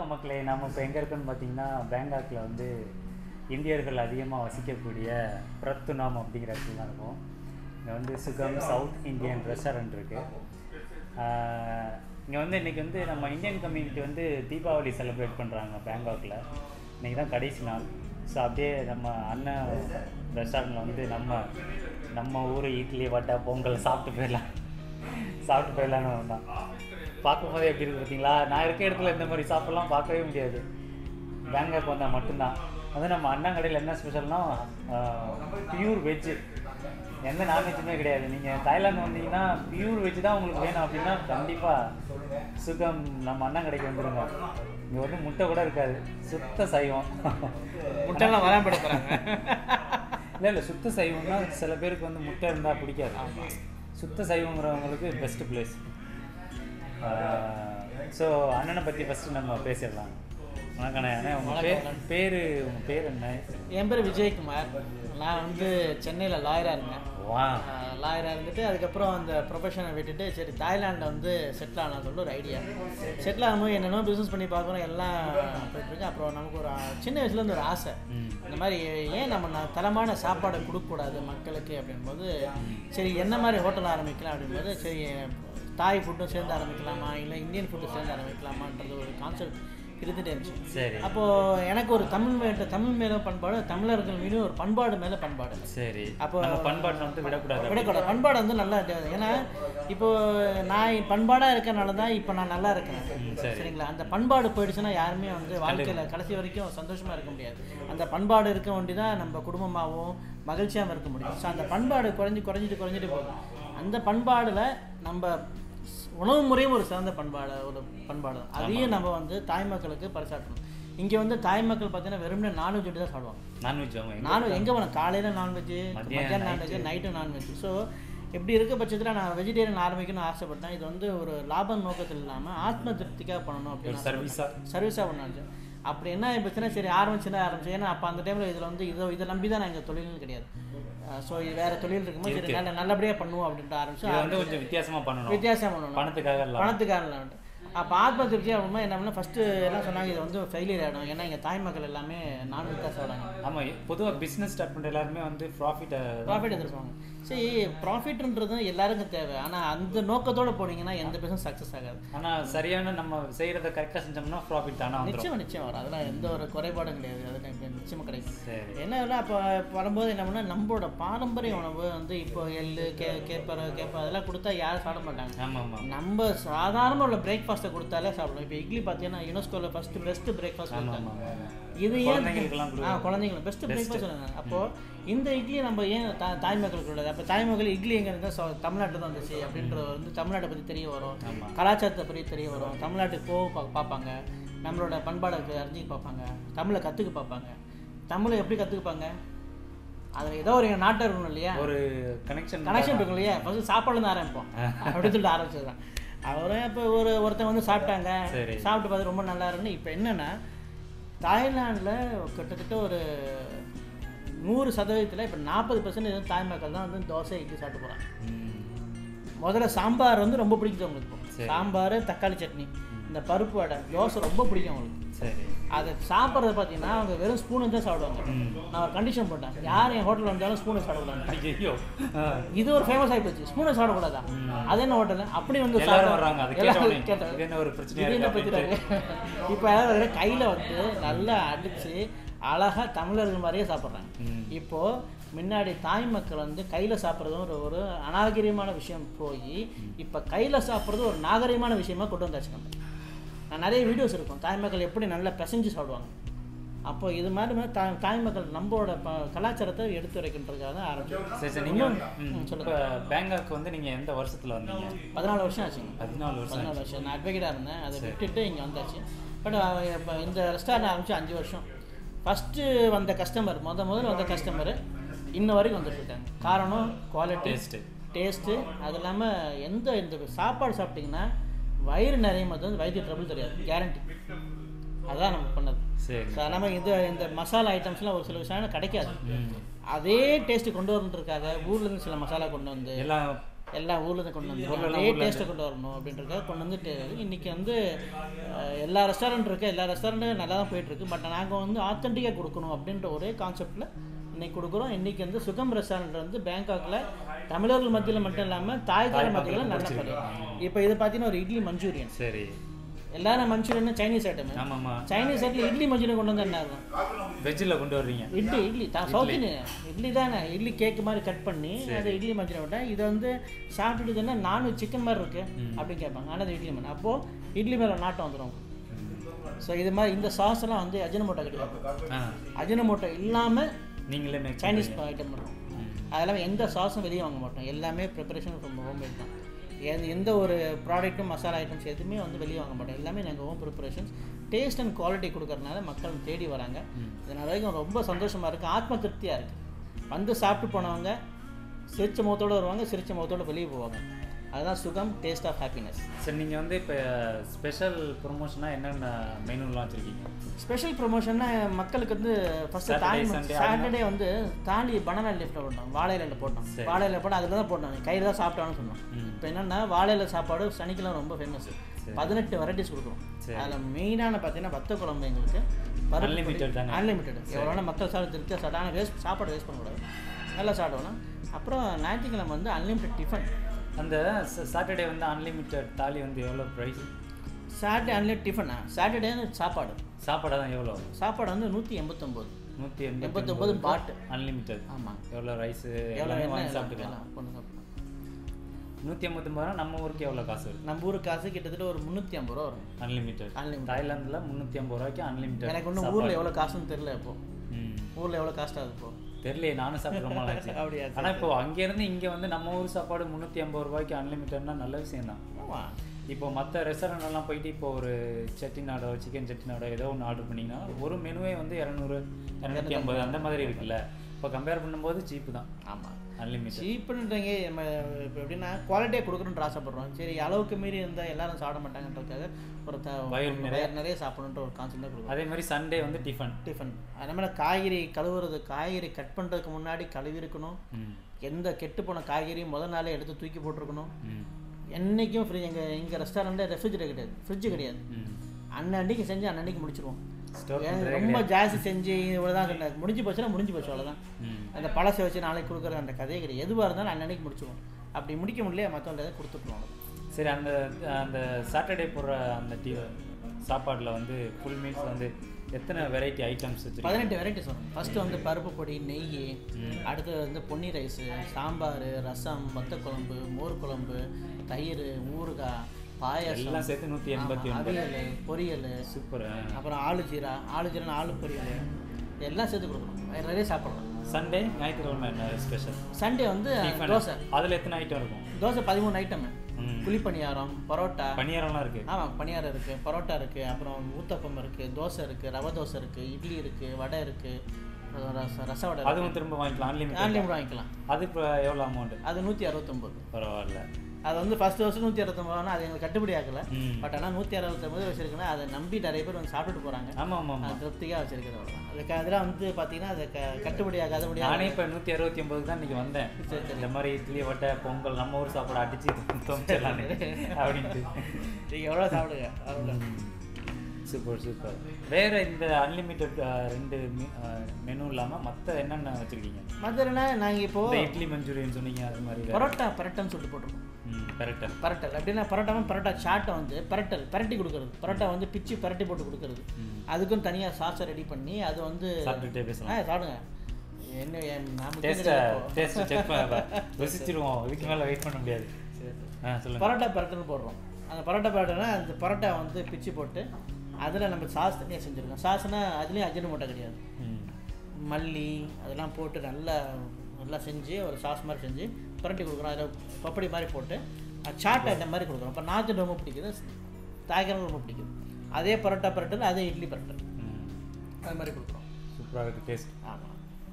வணக்கம் மக்களே நம்ம இப்போ எங்கே இருக்கோன்னு பார்த்தீங்கன்னா பேங்காக்கில் வந்து இந்தியர்கள் அதிகமாக வசிக்கக்கூடிய பிரத்துனாம் அப்படிங்கிற இடத்துல தான் இருக்கும் இங்கே வந்து சுகம் சவுத் இந்தியன் ரெஸ்டாரண்ட் இருக்குது இங்கே வந்து இன்றைக்கி வந்து நம்ம இந்தியன் கம்யூனிட்டி வந்து தீபாவளி செலிப்ரேட் பண்ணுறாங்க பேங்காக்கில் இன்றைக்கி தான் கடைசி நாள் ஸோ அப்படியே நம்ம அண்ணன் ரெஸ்டாரண்ட்டில் வந்து நம்ம நம்ம ஊர் இட்லி வடை பொங்கல் சாப்பிட்டு போயிடலாம் சாப்பிட்டு போயிடலான்னு வந்தான் பார்க்கும்போதே எப்படி இருக்கு பார்த்தீங்களா நான் இருக்க இடத்துல இந்த மாதிரி சாப்பிட்லாம் பார்க்கவே முடியாது பேங்காக் வந்தால் மட்டும்தான் வந்து நம்ம அண்ணா கடையில் என்ன ஸ்பெஷல்னா பியூர் வெஜ்ஜு எந்த நான்வெஜ்ஜுமே கிடையாது நீங்கள் தாய்லாந்து வந்தீங்கன்னா பியூர் வெஜ் தான் உங்களுக்கு வேணும் அப்படின்னா கண்டிப்பாக சுகம் நம்ம அண்ணா கடைக்கு வந்துடுங்க இங்கே வந்து முட்டை கூட இருக்காது சுத்த சைவம் முட்டைலாம் வராம படுத்துறாங்க இல்லை இல்லை சுத்த சைவம்னா சில பேருக்கு வந்து முட்டை இருந்தால் பிடிக்காது சுத்த சைவங்கிறவங்களுக்கு பெஸ்ட் பிளேஸ் ஸோ அண்ணனை பற்றி ஃபஸ்ட்டு நம்ம பேசிடலாம் வணக்கண்ணே அண்ணே உங்கள் பேர் பேர் உங்கள் பேர் என்ன என் பேர் விஜயகுமார் நான் வந்து சென்னையில் லாயராக இருந்தேன் வா லாயராக இருந்துட்டு அதுக்கப்புறம் அந்த ப்ரொஃபஷனை விட்டுட்டு சரி தாய்லாண்டில் வந்து செட்டில் ஆனா சொல்லி ஒரு ஐடியா செட்டில் ஆகும்போது என்னென்னோ பிஸ்னஸ் பண்ணி பார்க்குறோம் எல்லாம் போயிட்டுருக்கு அப்புறம் நமக்கு ஒரு ஆ- சின்ன வயசுலேருந்து ஒரு ஆசை ம் இந்த மாதிரி ஏன் நம்ம ந- தரமான சாப்பாடை கொடுக்கக்கூடாது மக்களுக்கு அப்படின்போது சரி என்ன மாதிரி ஹோட்டல் ஆரம்பிக்கலாம் அப்படின்போது சரி தாய் ஃபுட்டும் சேர்ந்து ஆரம்பிக்கலாமா இல்லை இந்தியன் ஃபுட்டு சேர்ந்து ஆரம்பிக்கலாமான்றது ஒரு கான்செப்ட் இருந்துகிட்டே இருந்துச்சு சரி அப்போது எனக்கு ஒரு தமிழ் மேல தமிழ் மேலே பண்பாடு தமிழர்கள் மீதும் ஒரு பண்பாடு மேலே பண்பாடு சரி அப்போ- நம்ம பண்பாட்டை வந்து விடக்கூடாது விடக்கூடாது பண்பாடு வந்து நல்லா இருக்கு. ஏன்னா இப்போ நான் பண்பாடாக இருக்கனால தான் இப்போ நான் நல்லா இருக்கேன் ம், சரி சரிங்களா அந்த பண்பாடு போயிடுச்சுன்னா யாருமே வந்து வாழ்க்கையில் கடைசி வரைக்கும் சந்தோஷமாக இருக்க முடியாது அந்த பண்பாடு இருக்க வேண்டி தான் நம்ம குடும்பமாகவும் மகிழ்ச்சியாகவும் இருக்க முடியும் ஸோ அந்த பண்பாடு குறைஞ்சி குறைஞ்சிட்டு குறைஞ்சிட்டு போகும் அந்த பண்பாடில் நம்ம ஸ்- உணவு முறையும் ஒரு சிறந்த பண்பாடு ஒரு பண்பாடு தான். அதையும் நம்ம வந்து தாய் மக்களுக்கு பரிசாற்றணும் இங்கே வந்து தாய் மக்கள் பார்த்தீங்கன்னா வெறுமனே நான்வெஜ் தான் சாப்பிடுவாங்க நான்வெஜ் அவங்க எங்க- நானும் எங்கே போனேன் காலையில் நான்வெஜ் மத்தியானம் மத்தியானம் நான்வெஜ் நைட்டு நான்வெஜ் ஸோ இப்படி இருக்க பட்சத்தில் நான் வெஜிடேரியன் ஆரம்பிக்கணும்னு ஆசைப்பட்டேன் இது வந்து ஒரு லாப நோக்கத்தில் இல்லாமல் ஆத்ம திருப்திக்காக பண்ணணும் ஒரு அப்படின்னு சர்வீஸாக சர்வீஸாக பண்ணாச்சு அப்படி என்ன பிரச்சனை சரி ஆரம்பிச்சுன்னா ஆரம்பிச்சு ஏன்னா அப்போ அந்த டைமில் இதில் வந்து இதை இதை நம்பி தான் நான் எங்கள் தொழில்னு கிடையாது ஸோ இது வேறு தொழில் இருக்கும்போது சரி நல்ல நல்லபடியாக பண்ணுவோம் அப்படின்ட்டு ஆரம்பிச்சு இதை வந்து கொஞ்சம் வித்தியாசமாக பண்ணணும் வித்தியாசம் பண்ணணும் பணத்துக்காக இல்லை பணத்துக்காக இல்லாமல் அப்போ ஆத்ம திருப்தி ஆகும்போது என்ன பண்ணால் ஃபஸ்ட்டு என்ன சொன்னாங்க இது வந்து ஃபெயிலியர் ஆகிடும் ஏன்னா இங்கே தாய் மக்கள் எல்லாமே நான்வெஜ் தான் சாப்பிடாங்க ஆமாம் பொதுவாக பிஸ்னஸ் ஸ்டார்ட் பண்ணுற எல்லாருமே வந்து ப்ராஃபிட்டை ப்ராஃபிட் எதிர்பாங்க சரி ப்ராஃபிட்ன்றது எல்லாருக்கும் தேவை ஆனால் அந்த நோக்கத்தோட போனீங்கன்னா எந்த பிஸ்னஸ் சக்ஸஸ் ஆகாது ஆனால் சரியான நம்ம செய்கிறத கரெக்டாக செஞ்சோம்னா ப்ராஃபிட் தானே வந்துடும் நிச்சயம் நிச்சயம் வரும் அதெல்லாம் எந்த ஒரு குறைபாடும் கிடையாது அது எனக்கு நிச்சயமாக கிடைக்கும் சரி என்ன அப்போ வரும்போது என்ன பண்ணால் நம்மளோட பாரம்பரிய உணவு வந்து இப்போ எள்ளு கே கேப்பரை கேப்ப அதெல்லாம் கொடுத்தா யாரும் சாப்பிட மாட்டாங்க ஆமாம் ஆமாம் நம்ம சாதாரண உள்ள பிரேக்ஃபாஸ்ட்டை கொடுத்தாலே சாப்பிடுவோம் இப்போ இட்லி பார்த்தீங்கன்னா யுனெஸ்கோவில் ஃபஸ்ட்டு பெஸ்ட் பிரேக்ஃபாஸ்ட் ஆமாம் கொடுத்தாங்க ஆமாம் ஆமாம் இது ஏன் குழந்தைங்களுக்கெல்லாம் ஆ கொடுக்குறாங்க. குழந்தைங்களுக்கு பெஸ்ட் பிரேக்ஃபாஸ்ட் சொன்னாங்க அப்போ இந்த இட்லி நம்ம ஏன் தா தாய் மக்களுக்கு உள்ளது அப்போ தாய் மக்கள் இட்லி எங்கே இருந்தால் தமிழ்நாட்டில் தான் வந்துச்சு அப்படின்ற வந்து தமிழ்நாட்டை பற்றி தெரிய வரும் ஆமாம் கலாச்சாரத்தை பற்றி தெரிய வரும் தமிழ்நாட்டுக்கு போக பா பார்ப்பாங்க நம்மளோட பண்பாடை அறிஞ்சிக்க பார்ப்பாங்க தமிழை கற்றுக்க பார்ப்பாங்க தமிழை எப்படி கற்றுக்குப்பாங்க அதில் ஏதோ ஒரு நாட்டம் இருக்கணும் இல்லையா ஒரு கனெக்ஷன் கனெக்ஷன் இருக்கும் இல்லையா ஃபஸ்ட்டு சாப்பாடுலேருந்து ஆரம்பிப்போம் அப்படின்னு சொல்லிட்டு ஆரம்பிச்சதுதான் அவரே இப்போ ஒரு ஒருத்தன் வந்து சாப்பிட்டாங்க சரி. சாப்பிட்டு பார்த்து ரொம்ப நல்லா இருக்குன்னு இப்போ என்னன்னா தாய்லாண்டில் கிட்டத்தட்ட ஒரு நூறு சதவீதத்தில் இப்போ நாற்பது பர்சன்ட் தாய் மக்கள் தான் வந்து தோசை இட்லி சாப்பிட்டு போகிறாங்க முதல்ல சாம்பார் வந்து ரொம்ப பிடிக்குது அவங்களுக்கு இப்போ. சரி. சாம்பார் தக்காளி சட்னி இந்த பருப்பு வடை தோசை ரொம்ப பிடிக்கும் அவங்களுக்கு சரி அதை சாப்பிட்றது பார்த்தீங்கன்னா அவங்க வெறும் ஸ்பூனை தான் சாப்பிடுவாங்க ம். நான் ஒரு கண்டிஷன் போட்டேன் யார் என் ஹோட்டலில் வந்தாலும் ஸ்பூனை சாப்பிடக்கூடாது ஐயோ இது ஒரு ஃபேமஸ் ஆகி போச்சு ஸ்பூனை சாப்பிடக்கூடாதா அது என்ன ஹோட்டல் அப்படி வந்து எல்லாரும் சாப்பிட- வர்றாங்க அதை எல்லாரும் கேட்ட உடனே கேட்டாங்க. இது என்ன ஒரு பிரச்சனையா இது என்ன இருக்கு பிரச்சனை அப்படின்ட்டு. இப்போ அதாவது கையில் வந்து நல்லா அடிச்சு அழகா தமிழர்கள் மாதிரியே சாப்பிட்றாங்க ம். இப்போ முன்னாடி தாய் மக்கள் வந்து கையில் சாப்பிட்றதும் ஒரு ஒரு அநாகரிகமான விஷயம் போய் இப்போ கையில் சாப்பிட்றது ஒரு நாகரிகமான விஷயமா கொண்டு வந்தாச்சு நம்ம நான் நிறைய வீடியோஸ் இருக்கும் தாய் மக்கள் எப்படி நல்லா பிசைஞ்சு சாப்பிடுவாங்க அப்போ இது மாதிரி மாதிரி தாய் தாய் மக்கள் நம்மளோட ப கலாச்சாரத்தை எடுத்து வைக்கின்றதுக்காக தான் ஆரம்பிச்சோம் சரி சரி நீங்கள் ம், சொல்லுங்க. இப்போ பேங்காக் வந்து நீங்கள் எந்த வருஷத்தில் வந்தீங்க பதினாலு வருஷம் ஆச்சுங்க பதினாலு வருஷம் பதினாலு வருஷம் நான் அட்வொகேட்டாக இருந்தேன் அதை விட்டுட்டு இங்கே வந்தாச்சு பட் இப்போ இந்த ரெஸ்டாரண்ட் ஆரம்பிச்சு அஞ்சு வருஷம் ஃபஸ்ட்டு வந்த கஸ்டமர் முத முதல்ல வந்த கஸ்டமர் இன்ன வரைக்கும் வந்துட்டு இருக்காங்க காரணம் குவாலிட்டி டேஸ்ட்டு டேஸ்ட்டு அது இல்லாமல் எந்த இந்த சாப்பாடு சாப்பிட்டிங்கன்னா வயிறு நிறைய மாதிரி வந்து வயிற்று ட்ரபிள் தெரியாது கேரண்டி அதான் நம்ம பண்ணது சரி ஸோ நம்ம இந்த இந்த மசாலா ஐட்டம்ஸ்லாம் ஒரு சில விஷயம் கிடைக்காது ம் அதே டேஸ்ட்டு கொண்டு வரணுன்றதுக்காக ஊர்லேருந்து சில மசாலா கொண்டு வந்து எல்லாம் எல்லா ஊர்லேருந்து கொண்டு வந்து ஊர்ல எல்லாம் அதே ஊர்ல டேஸ்ட்டை கொண்டு வரணும் அப்படின்றதுக்காக கொண்டு வந்துட்டு இன்றைக்கி வந்து அஹ், எல்லா ரெஸ்டாரண்ட் இருக்குது எல்லா ரெஸ்டாரண்ட்டும் நல்லா தான் போயிட்டுருக்கு பட் நாங்கள் வந்து ஆத்தென்டிக்காக கொடுக்கணும் அப்படின்ற ஒரே கான்செப்டில் இன்னைக்கு கொடுக்குறோம் இன்றைக்கி வந்து சுகம் ரெஸ்டாரண்ட் வந்து பேங்காக்கில் தமிழர்கள் மத்தியில் மட்டும் இல்லாமல் தாய்தார மத்தியில் நல்ல பேர் இப்போ இது பார்த்தீங்கன்னா ஒரு இட்லி மஞ்சூரியன் சரி எல்லாரும் மஞ்சூரியன் சைனீஸ் ஐட்டம் ஆமாம்மா சைனீஸ் ஐட்டில் இட்லி மஞ்சூரியன் கொண்டு வந்து என்ன இருக்கும் வெஜ்ஜில் கொண்டு வர்றீங்க இட்லி இட்லி தான் சவுத் இந்தியன் இட்லி தானே இட்லி கேக்கு மாதிரி கட் பண்ணி அதை இட்லி மஞ்சள் விட்டேன் இதை வந்து சாப்பிட்டுட்டு தானே நான்வெஜ் சிக்கன் மாதிரி இருக்கு அப்படின்னு கேட்பாங்க ஆனால் அது இட்லி மண் அப்போது இட்லி மேலே நாட்டம் வந்துடும் ஸோ இது மாதிரி இந்த சாஸ் எல்லாம் வந்து அஜினமோட்டோ கிடையாது ஆ அஜினமோட்டோ இல்லாமல் நீங்களே மேக் சைனீஸ் ஐட்டம் பண்ணுறோம் அதெல்லாம் எந்த சாஸும் வெளியே வாங்க மாட்டோம் எல்லாமே ப்ரிப்பரேஷன் ஃப்ரம் ஹோம்மேட் தான் எந்த- எந்த ஒரு ப்ராடக்ட்டும் மசாலா ஐட்டம்ஸ் எதுவுமே வந்து வெளியே வாங்க மாட்டோம் எல்லாமே நாங்கள் home preparations taste and quality கொடுக்கறதுனால மக்கள் தேடி வராங்க இதனால் வரைக்கும் ரொம்ப சந்தோஷமாக இருக்குது ஆத்ம திருப்தியாக இருக்குது வந்து சாப்பிட்டு போனவங்க சிரிச்ச முகத்தோடு வருவாங்க சிரிச்ச முகத்தோடு வெளியே போவாங்க அதுதான் சுகம் டேஸ்ட் ஆஃப் ஹாப்பினஸ் சரி நீங்கள் வந்து இப்போ ஸ்பெஷல் ப்ரொமோஷனாக என்னென்ன மெனுலாம் வச்சுருக்கீங்க ஸ்பெஷல் ப்ரொமோஷன்னா மக்களுக்கு வந்து first Saturday, thali Sunday Saturday வந்து தாலி பனானா லீஃப்ல போட்டோம் வாழையில போட்டோம் சரி. வாழையில போட்டு அதில் தான் போட்டோம் கையில் தான் சாப்பிட்டான்னு சொன்னோம் ம். இப்போ என்னன்னா வாழையில சாப்பாடு சனிக்கிழமை ரொம்ப ஃபேமஸ் பதினெட்டு வெரைட்டிஸ் கொடுக்குறோம் சரி. அதில் மெயினான பார்த்தீங்கன்னா வத்த குழம்பு எங்களுக்கு Unlimited தானே? அன்லிமிட்டட் எவ்வளோ மக்கள் சாப்பிட திருப்தியாக சாப்பிட்டா ஆனால் வேஸ்ட் சாப்பாடு வேஸ்ட் பண்ணக்கூடாது நல்லா சாப்பிடுவோம் அப்புறம் ஞாயிற்றுக்கிழமை வந்து அன்லிமிட்டட் டிஃபன் அந்த சாட்டர்டே வந்து அன்லிமிட்டெட் தாலி வந்து எவ்வளோ ப்ரைஸ் சாட்டர்டே அன்லிமிட் டிஃபனா சாட்டர்டே சாப்பாடு சாப்பாடு தான் எவ்வளோ சாப்பாடு வந்து நூற்றி எண்பத்தொம்போது நூற்றி எண்பத்தொம்போது பாட்டு அன்லிமிட்டெட் ஆமாம் எவ்வளோ ரைஸு எவ்வளோ எல்லாமே வேணும் வாங்கி எல்லாம் சாப்பிட்டுக்கலாம் எல்லாம் கொண்டு சாப்பிடலாம் நூற்றி ஐம்பத்தொம்பது ரூபா நம்ம ஊருக்கு எவ்வளோ காசு வருது நம்ம ஊருக்கு காசு கிட்டத்தட்ட ஒரு முந்நூற்றி ஐம்பது ரூபா வரும் அன்லிமிட்டெட் Unlimited. தாய்லாந்தில் முந்நூற்றி ஐம்பது ரூபாய்க்கு அன்லிமிட்டெட் எனக்கு ஒன்றும் ஊரில் எவ்வளோ காசுன்னு தெரியல இப்போ ம் ஊரில் எவ்வளோ காஸ்ட் ஆகுது இப்போ தெரியலையே நானும் சாப்பிட்டு ரொம்ப நாளாச்சு அப்படியா ஆனால் இப்போ அங்கேருந்து இங்கே வந்து நம்ம ஊர் சாப்பாடு முந்நூற்றி ஐம்பது ரூபாய்க்கு அன்லிமிட்டட்னா நல்ல விஷயம் தான் ஆமாம் இப்போ மற்ற ரெஸ்டாரண்ட் எல்லாம் போயிட்டு இப்போ ஒரு செட்டிநாடோ சிக்கன் செட்டிநாடோ ஏதோ ஒன்று ஆர்டர் பண்ணிங்கன்னா ஒரு மெனுவே வந்து இரநூறு இரநூத்தி ஐம்பது அந்த மாதிரி இருக்குல்ல இப்போ கம்பேர் பண்ணும்போது சீப்பு தான் ஆமாம் அன்லிமிட்டட் சீப்புன்றீங்க நம்ம இப்போ எப்படின்னா குவாலிட்டியாக கொடுக்கணுன்ற ஆசைப்படுறோம் சரி அளவுக்கு மீறி இருந்தால் எல்லாரும் சாப்பிட மாட்டாங்கன்றதுக்காக ஒரு த வயிறு நிறைய. வயிறு நிறைய சாப்பிடணுன்ற ஒரு கான்செப்ட் கொடுக்குறோம் அதே மாதிரி சண்டே வந்து டிஃபன் டிஃபன் அது மாதிரி காய்கறி கழுவுறது காய்கறி கட் பண்ணுறதுக்கு முன்னாடி கழுவி இருக்கணும் ம் எந்த கெட்டு போன காய்கறியும் முதல் நாளே எடுத்து தூக்கி போட்டிருக்கணும் ம் என்றைக்கும் ஃப்ரிட்ஜ் எங்கள் எங்கள் ரெஸ்டாரண்ட்டில் ரெஃப்ரிஜரேட்டர் கிடையாது ஃப்ரிட்ஜ் கிடையாது ம் அன்னன்னைக்கு செஞ்சு அன்னன்னைக்கு முடிச்சிருவோம் Store ஏன் பண்றதே ரொம்ப ஜாஸ்தி செஞ்சு இவ்வளோதான் சொன்னார் முடிஞ்சு போச்சுன்னா முடிஞ்சு போச்சு அவ்வளோதான் ம் அந்த பழசை வச்சு நாளைக்கு கொடுக்குற அந்த கதையே கிடையாது எதுவாக இருந்தாலும் அன்னன்னைக்கு முடிச்சிடுவோம் அப்படி முடிக்க முடியல மற்றவங்க கொடுத்துருவோம் சரி அந்த அந்த சாட்டர்டே போடுற அந்த டீ சாப்பாடில் வந்து ஃபுல் மீல்ஸ் வந்து எத்தனை வெரைட்டி ஐட்டம்ஸ் வச்சுருக்கீங்க பதினெட்டு வெரைட்டிஸ் வரும் ஃபஸ்ட்டு வந்து பருப்பு பொடி நெய் ம். அடுத்து வந்து பொன்னி ரைஸு சாம்பார் ரசம் வத்த குழம்பு மோர் குழம்பு தயிர் ஊறுகாய் பாயாசம் எல்லாம் சேர்த்து நூற்றி எண்பத்தி ஆமா, ஒன்பது அவியல் பொரியல் சூப்பர் அப்புறம் ஆளு ஜீரா ஆளு ஜீரா ஆளு பொரியல் எல்லாம் சேர்த்து கொடுக்கணும் வயிறு நிறைய சாப்பிடலாம் சண்டே ஞாயிற்றுக்கிழமை என்ன ஸ்பெஷல் சண்டே வந்து தோசை அதில் எத்தனை ஐட்டம் இருக்கும் தோசை பதிமூணு ஐட்டம் ம். குழிப்பணியாரம் பரோட்டா பணியாரம்லாம் இருக்குது ஆமாம் பணியாரம் இருக்குது பரோட்டா இருக்குது அப்புறம் ஊத்தப்பம் இருக்குது தோசை இருக்குது ரவை தோசை இருக்குது இட்லி இருக்குது வடை இருக்குது ரச ரச வடை இருக்கு. அதுவும் திரும்ப வாங்கிக்கலாம் அன்லிமிட்டட் ஆன்லைன் வாங்கிக்கலாம் அது இப்போ எவ்வளோ அமௌண்ட் அது நூற்றி அறுபத்தொம்போது பரவாயில்ல அது வந்து ஃபஸ்ட் வருஷம் நூற்றி அறுபத்தொம்பதுனா அது எங்களுக்கு கட்டுப்படி ஆகல ம் பட் ஆனால் நூற்றி அறுபத்தொம்பது வச்சிருக்கேன்னா அதை நம்பி நிறைய பேர் வந்து சாப்பிட்டுட்டு போகிறாங்க ஆமாம் ஆமாம் ஆமாம் திருப்தியாக வச்சிருக்கிறது அவ்வளோதான் அதுக்கு அதெல்லாம் வந்து பார்த்தீங்கன்னா அது க கட்டுப்படி ஆகாத முடியாது நானே இப்போ நூற்றி அறுபத்தி ஒம்பது தான் இன்றைக்கி வந்தேன் சரி, சரி. இந்த மாதிரி இட்லி வட்டை பொங்கல் நம்ம ஊர் சாப்பாடு அடிச்சு துவச்சிடலான்னு அப்படின்ட்டு நீங்கள் எவ்வளோ சாப்பிடுங்க அவ்வளோ சூப்பர் சூப்பர் வேற இந்த அன்லிமிட்டெட் ரெண்டு மெனு இல்லாமல் மற்ற என்னென்ன வச்சுருக்கீங்க மதுரைனா நாங்கள் இந்த இப்போது இட்லி மஞ்சூரியன் சொன்னீங்க அது மாதிரி வேற. பரோட்டா பரட்டன்னு சொல்லிட்டு போட்டிருக்கோம் ம் கரெக்டாக பரட்டல் அப்படின்னா பரோட்டாவும் பரோட்டா சாட்டை வந்து பரட்டல் பரட்டி கொடுக்கறது பரோட்டா வந்து பிச்சு பரட்டி போட்டு கொடுக்கறது ம் அதுக்கும் தனியாக சாஸை ரெடி பண்ணி அது வந்து சாப்பிட்டுட்டே ஆ பேசலாம் சாப்பிடுங்க என்ன என் நமக்கு டேஸ்ட்டை தெரியாது இப்போ. டேஸ்ட் செக் பண்ண ருசிச்சிருவோம் இதுக்கு மேலே வெயிட் பண்ண முடியாது ஆ சொல்லுங்கள் பரோட்டா பரோட்டான்னு போடுறோம் அந்த பரோட்டா பரோட்டானா அந்த பரோட்டா வந்து பிச்சு போட்டு அதில் நம்ம சாஸ் தனியாக செஞ்சுருக்கோம் சாஸ்னா அதுலேயும் அஜினமோட்டோ கிடையாது ம் மல்லி அதெல்லாம் போட்டு நல்லா நல்லா செஞ்சு ஒரு சாஸ் மாதிரி செஞ்சு புரட்டி கொடுக்குறோம் அதில் பப்படி மாதிரி போட்டு சாட் ஐட்டம் மாதிரி கொடுக்குறோம் இப்போ நார்த்து ரொம்ப பிடிக்குது தாய்கரம் ரொம்ப பிடிக்குது அதே பரோட்டா பரோட்டா அதே இட்லி பரோட்டா ம் அது மாதிரி கொடுக்குறோம் சூப்பராக இருக்குது டேஸ்ட் ஆமாம்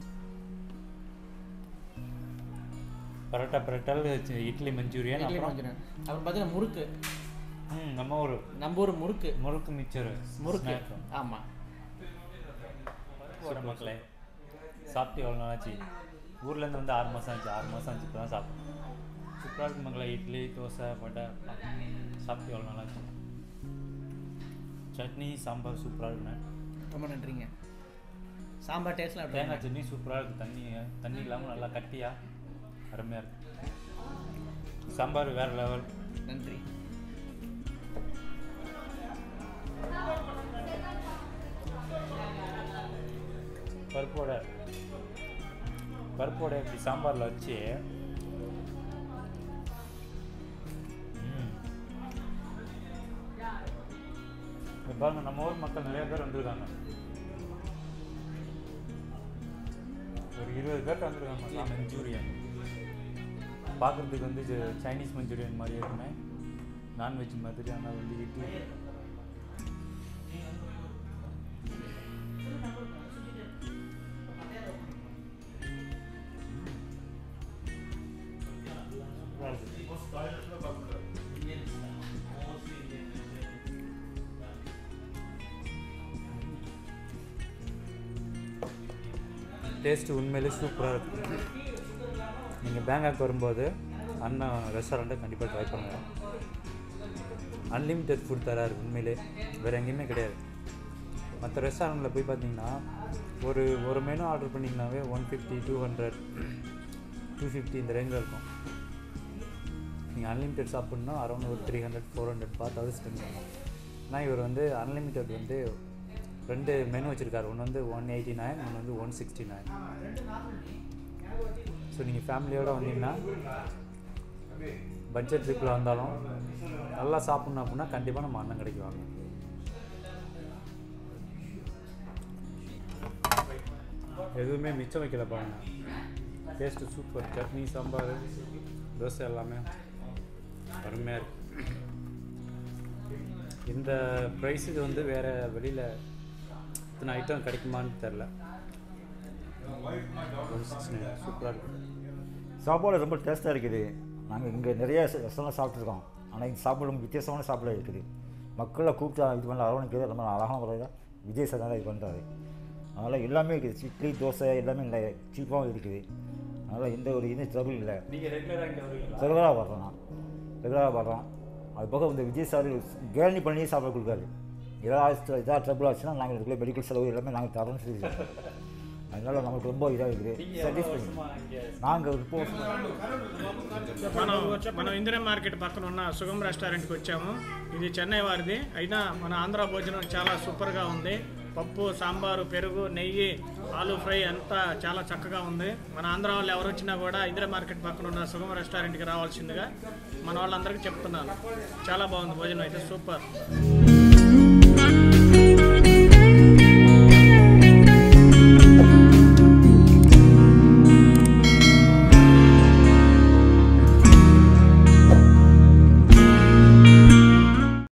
பரோட்டா பரோட்டா இட்லி மஞ்சூரியன் இட்லி அப்புறம் மஞ்சள் அப்புறம் பார்த்தீங்கன்னா முறுக்கு ம் நம்ம ஊர் நம்ம ஊர் முறுக்கு முறுக்கு மிச்சர் முறுக்கு ஆமாம் சூப்பர் மக்களே சாப்பிட்டு எவ்வளோ நாளாச்சு ஊர்லேருந்து வந்து ஆறு மாதம் ஆச்சு ஆறு மாதம் ஆச்சு இப்போ தான் சாப்பிட்டோம் சூப்பராக இருக்கு மங்களா இட்லி தோசை வடை சாப்பிட்டு எவ்வளோ நல்லா இருக்கு சட்னி சாம்பார் சூப்பராக இருக்குண்ணே ரொம்ப நன்றிங்க சாம்பார் டேஸ்ட்லாம் எப்படி தேங்காய் சட்னி சூப்பராக இருக்குது தண்ணி தண்ணி இல்லாமல் நல்லா கட்டியாக அருமையாக இருக்கு சாம்பார் வேறு லெவல் நன்றி பருப்போட பருப்போட இப்படி சாம்பாரில் வச்சு ம். இங்க பாருங்க நம்ம ஊர் மக்கள் நிறைய பேர் வந்திருக்காங்க ஒரு இருபது பேர் வந்திருக்காங்க மஞ்சூரியன் பார்க்குறதுக்கு வந்து இது சைனீஸ் மஞ்சூரியன் மாதிரி இருக்குமே நான்வெஜ் மாதிரி ஆனால் வந்து இட்லி டேஸ்ட்டு உண்மையிலே சூப்பராக இருக்கும் நீங்கள் பேங்காக் வரும்போது அண்ணா ரெஸ்டாரண்ட்டை கண்டிப்பாக ட்ரை பண்ணுங்கள் அன்லிமிட்டெட் ஃபுட் தராரு உண்மையிலே வேறு எங்கேயுமே கிடையாது மற்ற ரெஸ்டாரண்ட்டில் போய் பார்த்தீங்கன்னா ஒரு ஒரு மெனு ஆர்டர் பண்ணிங்கனாவே one fifty two hundred two fifty இந்த ரேஞ்சில் இருக்கும் நீங்கள் அன்லிமிட்டெட் சாப்பிட்ணுன்னா அரௌண்ட் ஒரு த்ரீ ஹண்ட்ரட் ஃபோர் ஹண்ட்ரட் பார்த்தாவது ஸ்பெண்ட் பண்ணணும் ஆனால் இவர் வந்து அன்லிமிட்டெட் வந்து ரெண்டு மெனு வச்சுருக்காரு ஒன்று வந்து ஒன் எயிட்டி நைன் ஒன்று வந்து ஒன் சிக்ஸ்டி நைன் ஸோ நீங்கள் ஃபேமிலியோடு வந்தீங்கன்னா பட்ஜெட் ட்ரிப்பில் வந்தாலும் நல்லா சாப்பிட்ணும் அப்படின்னா கண்டிப்பாக நம்ம அண்ணன் கடைக்கு வாங்க எதுவுமே மிச்சம் வைக்கல பாருங்க டேஸ்ட்டு சூப்பர் சட்னி சாம்பார் தோசை எல்லாமே அருமையாக இருக்கு இந்த ப்ரைஸுக்கு வந்து வேறு வெளியில் இத்தனை ஐட்டம் கிடைக்குமான்னு தெரில ஒன் சிக்ஸ்டி நைன் சூப்பராக இருக்குது சாப்பாடு ரொம்ப டேஸ்ட்டாக இருக்குது நாங்கள் இங்கே நிறைய ரெஸ்டாரண்ட் சாப்பிட்ருக்கோம் ஆனால் இங்கே சாப்பாடு ரொம்ப வித்தியாசமான சாப்பாடு இருக்குது மக்களை கூப்பிட்டா இது பண்ண அரவணைக்கிறது ரொம்ப அழகான முறையில் விஜய் சார் தான் இது பண்ணுறாரு அதனால் எல்லாமே இருக்குது இட்லி தோசை எல்லாமே இல்லை சீப்பாகவும் இருக்குது அதனால் எந்த ஒரு இது ட்ரபிள் இல்லை நீங்கள் ரெகுலராக இங்கே வருவீங்களா ரெகுலராக வர்றோம் நான் ரெகுலராக வர்றோம் அது போக இந்த விஜய் சார் கேரண்டி பண்ணி சாப்பாடு கொடுக்காரு ஏதாவது ஏதாவது ட்ரபிள் ஆச்சுன்னா நாங்கள் இதுக்குள்ளே மெடிக்கல் செலவு எல்லாமே நாங்கள் தரோம்னு சொல்லி அதனால் நமக்கு ரொம்ப இதாக இருக்குது சாட்டிஸ்ஃபை நாங்கள் இப்போ మనం మనం ఇందిరా మార్కెట్ పక్కన ఉన్న సుగం రెస్టారెంట్కి వచ్చాము ఇది చెన్నై వారిది అయినా మన ఆంధ్ర భోజనం చాలా సూపర్గా ఉంది పప్పు సాంబారు పెరుగు నెయ్యి ఆలూ ఫ్రై అంతా చాలా చక్కగా ఉంది మన ఆంధ్ర వాళ్ళు ఎవరు వచ్చినా కూడా ఇందిరా మార్కెట్ పక్కన ఉన్న సుగం రెస్టారెంట్కి రావాల్సిందిగా మన వాళ్ళందరికీ చెప్తున్నాను చాలా బాగుంది భోజనం అయితే సూపర్